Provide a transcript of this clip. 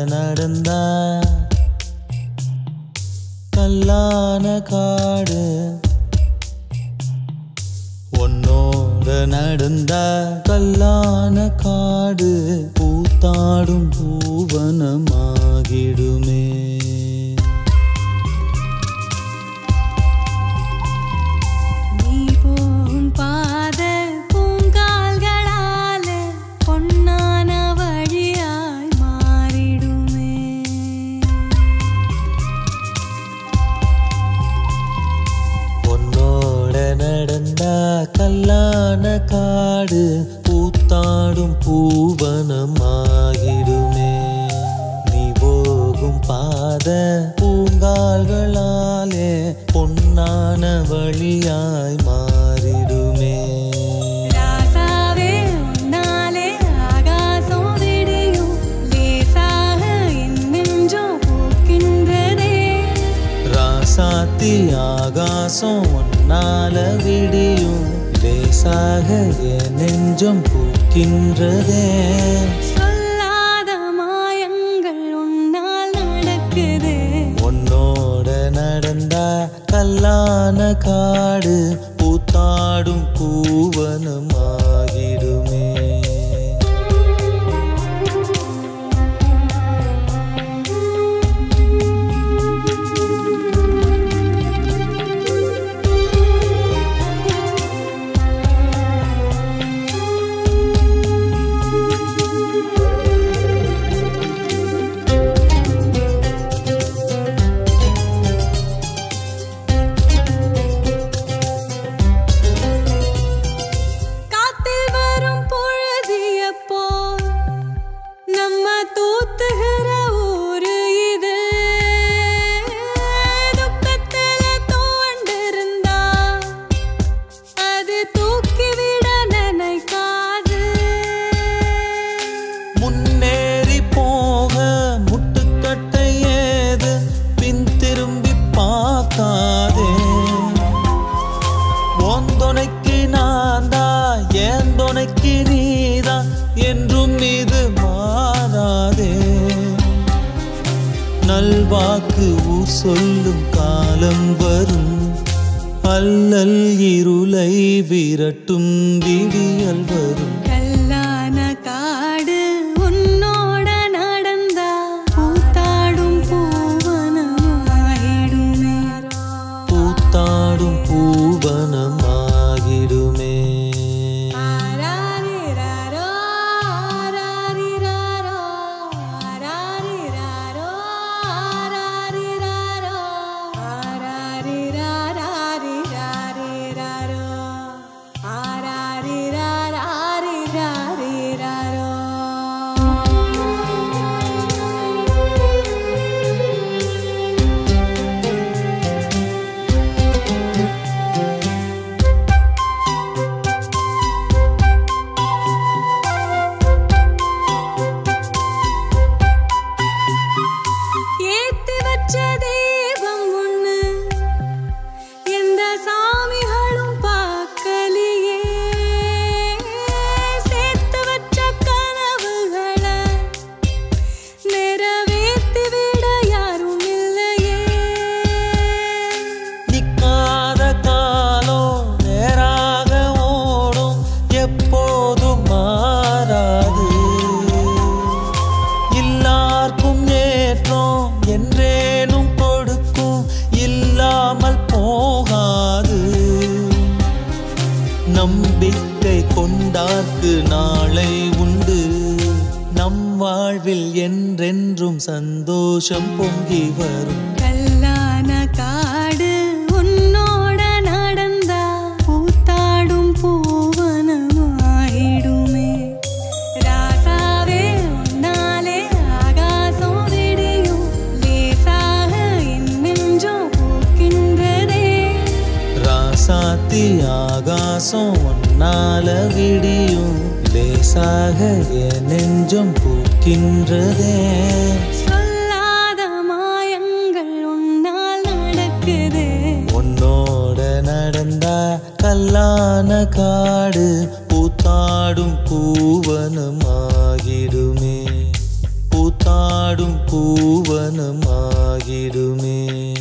நடந்தா கல்லான காடு உன்னோட நடந்தா கல்லான காடு பூத்தாடும் பூவனமாகிடுமே நீ போகும் பாத பூங்கால்களால பொன்னான வழியாய் மாறிடுமே உன்னோட நடந்தா கல்லான காடு பூத்தாடும் பூவனமாகிடுமே நீ போகும் பாத பூங்கால்களாலே பொன்னான வழியாய் மாறிடுமே ராசாவே உன்னாலே ஆகாசம் விடியும் லேசாக என் நெஞ்சம் பூக்கின்றதே ராசாத்தி ஆகாசம் ஒன்னால விடியும் லேசாக என் நெஞ்சம் பூக்கின்றதே சொல்லாத மாயங்கள் உன்னால் நடக்குது உன்னோட நடந்தா கல்லான காடு பூத்தாடும் பூவனமாகிடுமே காத்தில் வரும் பொழுதிய போல் நம்ம தூத்துகிற ஊரு இது துக்கத்துல தோண்டிருந்தா அது தூக்கிவிட நினைக்காது முன்னேறி போக முட்டுக்கட்டை ஏது பின் திரும்பி பார்க்காதே ஓந்தொனைக்கு நான் தான் ஏன் துணைக்கு நீதான் என்றும் இது மாறாதே நல்வாக்கு ஊர் சொல்லும் காலம் வரும் அல்லல் இருளை விரட்டும் விடியல் வரும் கல்லான காடு உன்னோட நடந்தா பூத்தாடும் பூவனமாயிடுமே பூத்தாடும் பூவனமாகிடுமே ஆராரிராரோ, ஆராரிராரோ, ஆராரிராரோ, ஆராரிராரோ, ஆராரிராராரிராரிராரோ, ஆராரிராராரிராரிராரோ. ஏத்தி வச்ச தெய்வம் ஒண்ணு எந்த சாமிகளும் பார்க்கலையே சேர்த்து வச்ச கனவுகளை நிறைவேத்தி விட யாரும் இல்லையே நிக்காத காலம் நேராக ஓடும் எப்போதும் மாறாது எல்லாருக்கும் ஏற்றம் என்றேனும் கொடுக்கும் இல்லாமல் போகாது நம்பிக்கை கொண்டார்க்கு நாளை உண்டு நம் வாழ்வில் என்றென்றும் சந்தோஷம் பொங்கி வரும் கல்லான காடு உன்னோட நடந்தா பூத்தாடும் பூவனமாயிடுமே ராசாவே உன்னாலே ஆகாசம் விடியும் லேசாக என் நெஞ்சம் பூக்கின்றதே ராசாத்தி ஆகாசம் ஒன்னால விடியும் லேசாக என் நெஞ்சம் பூக்கின்றதே சொல்லாத மாயங்கள் உன்னால் நடக்குது உன்னோட நடந்தா கல்லான காடு பூத்தாடும் பூவனமாகிடுமே பூத்த காடும் பூவனமாகிடுமே